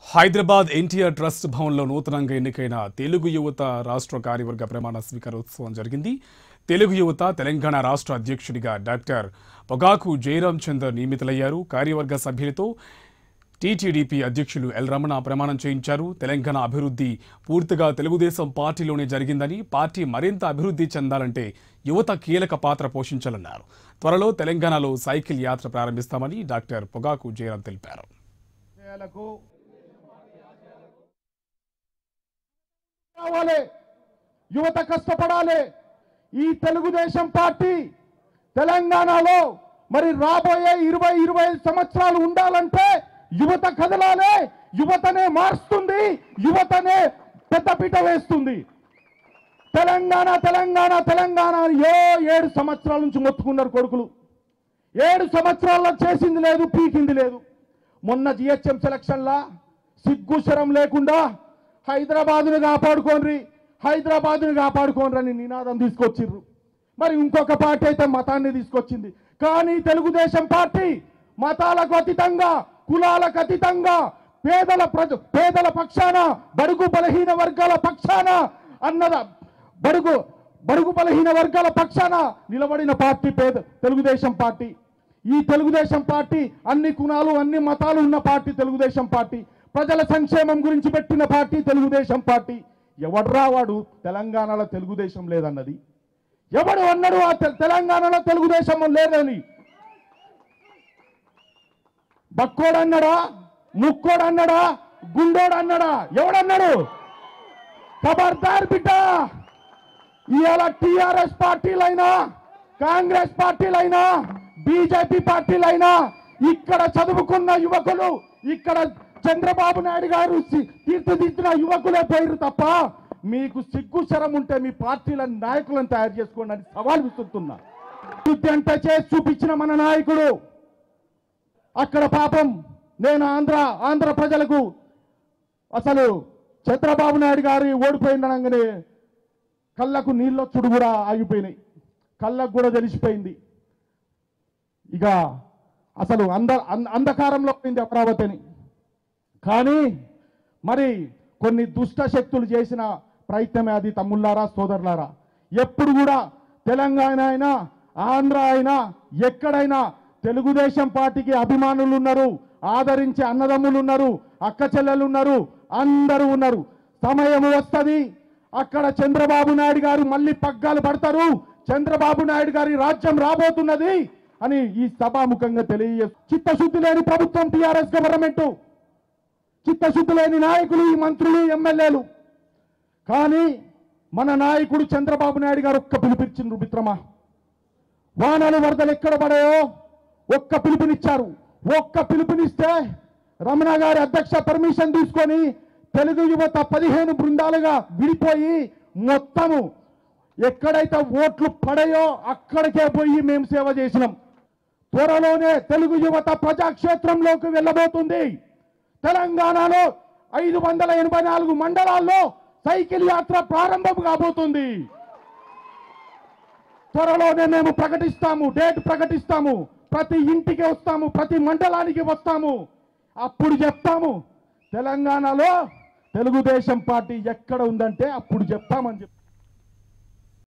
Hyderabad NTR trust భవన్లో నూతనంగా ఎన్నికైన తెలుగు యువత రాష్ట్ర కార్యవర్గ ప్రమాణ స్వీకారోత్సవం జరిగింది తెలుగు యువత తెలంగాణ రాష్ట్ర అధ్యక్షుడిగా డాక్టర్ పొగాకు జయరాం చందర్ నియమితులయ్యారు కార్యవర్గ సభ్యులతో టీటీడీపీ అధ్యక్షులు ఎల్ రమణ ప్రమాణం చేయించారు తెలంగాణ అభివృద్ధి పూర్తిగా తెలుగుదేశం పార్టీలోనే జరిగిందని పార్టీ మరింత అభివృద్ధి చెందాలంటే యువత కీలక పాత్ర పోషించాలన్నారు త్వరలో తెలంగాణలో సైకిల్ యాత్ర ప్రారంభిస్తామని డాక్టర్ పొగాకు జయరాం తెలిపారు విషయాలకు రావాలి యువత కష్టపడాలి ఈ తెలుగుదేశం పార్టీ తెలంగాణలో మరి రాబోయే ఇరవై ఇరవై ఐదు సంవత్సరాలు ఉండాలంటే యువత కదలాలి యువతనే మారుస్తుంది యువతనే పెద్దపీట వేస్తుంది తెలంగాణ తెలంగాణ తెలంగాణ అని ఏ ఏడు సంవత్సరాల నుంచి మొత్తుకున్నారు కొడుకులు ఏడు సంవత్సరాల్లో చేసింది లేదు పీకింది లేదు మొన్న జిహెచ్ఎం సెలక్షన్లా సిగ్గు శరం లేకుండా హైదరాబాదును కాపాడుకోండి హైదరాబాదును కాపాడుకోండి అని నినాదం తీసుకొచ్చిర్రు మరి ఇంకొక పార్టీ అయితే మతాన్ని తీసుకొచ్చింది కానీ తెలుగుదేశం పార్టీ మతాలకు అతీతంగా కులాలకు అతీతంగా పేదల ప్రజ పేదల పక్షాన బడుగు బలహీన వర్గాల పక్షాన అన్నద బడుగు బడుగు బలహీన వర్గాల పక్షాన నిలబడిన పార్టీ పేద తెలుగుదేశం పార్టీ ఈ తెలుగుదేశం పార్టీ అన్ని కులాలు అన్ని మతాలు ఉన్న పార్టీ తెలుగుదేశం పార్టీ ప్రజల సంక్షేమం గురించి పెట్టిన పార్టీ తెలుగుదేశం పార్టీ ఎవడ్రా వాడు తెలంగాణలో తెలుగుదేశం లేదన్నది ఎవడు అన్నాడు ఆ తె- తెలంగాణలో తెలుగుదేశం లేదని బక్కోడు అన్నాడా ముక్కోడు అన్నాడా గుండోడు అన్నాడా ఎవడన్నాడు ఖబర్దార్ బిడ్డ ఇవాళ టిఆర్ఎస్ పార్టీలైనా కాంగ్రెస్ పార్టీలైనా బీజేపీ పార్టీలైనా ఇక్కడ చదువుకున్న యువకులు ఇక్కడ చంద్రబాబు నాయుడు గారు సి- తీర్చిదిద్దిన యువకులే పోయిరు తప్ప మీకు సిగ్గు శరం ఉంటే మీ పార్టీల నాయకులను తయారు చేసుకోండి అని సవాల్ విసురుతున్నా అభివృద్ధి అంటే చేసి చూపించిన మన నాయకుడు అక్కడ పాపం నేను ఆంధ్ర ఆంధ్ర ప్రజలకు అసలు చంద్రబాబు నాయుడు గారు ఓడిపోయిందనగానే కళ్ళకు నీళ్ళొచ్చుడు కూడా ఆగిపోయినాయి కళ్ళకు కూడా తెలిసిపోయింది ఇక అసలు అంద అంద- అంధకారంలో పోయింది అమరావతిని కానీ మరి కొన్ని దుష్ట శక్తులు చేసిన ప్రయత్నమే అది తమ్ముళ్ళారా సోదరులారా ఎప్పుడు కూడా తెలంగాణ అయినా ఆంధ్ర అయినా ఎక్కడైనా తెలుగుదేశం పార్టీకి అభిమానులు ఉన్నారు ఆదరించే అన్నదమ్ములు ఉన్నారు అక్క చెల్లెలు ఉన్నారు అందరూ ఉన్నారు సమయం వస్తుంది అక్కడ చంద్రబాబు నాయుడు గారు మళ్ళీ పగ్గాలు పడతారు చంద్రబాబు నాయుడు గారి రాజ్యం రాబోతున్నది అని ఈ సభాముఖంగా తెలియ చిత్తశుద్ధి లేని ప్రభుత్వం టిఆర్ఎస్ గవర్నమెంట్ చిత్తశుద్ధి లేని నాయకులు ఈ మంత్రులు ఎమ్మెల్యేలు కానీ మన నాయకుడు చంద్రబాబు నాయుడు గారు ఒక్క పిలిపించిండ్రు మిత్రమా వానలు వరదలు ఎక్కడ పడాయో ఒక్క పిలుపునిచ్చారు ఒక్క పిలుపునిస్తే రమణ గారి అధ్యక్ష పర్మిషన్ తీసుకొని తెలుగు యువత పదిహేను బృందాలుగా విడిపోయి మొత్తము ఎక్కడైతే ఓట్లు పడాయో అక్కడికే పోయి మేము సేవ చేసినాం త్వరలోనే తెలుగు యువత ప్రజాక్షేత్రంలోకి వెళ్ళబోతుంది తెలంగాణలో ఐదు వందల ఎనభై నాలుగు మండలాల్లో సైకిల్ యాత్ర ప్రారంభం కాబోతుంది త్వరలోనే మేము ప్రకటిస్తాము డేట్ ప్రకటిస్తాము ప్రతి ఇంటికి వస్తాము ప్రతి మండలానికి వస్తాము అప్పుడు చెప్తాము తెలంగాణలో తెలుగుదేశం పార్టీ ఎక్కడ ఉందంటే అప్పుడు చెప్తామని చెప్తాము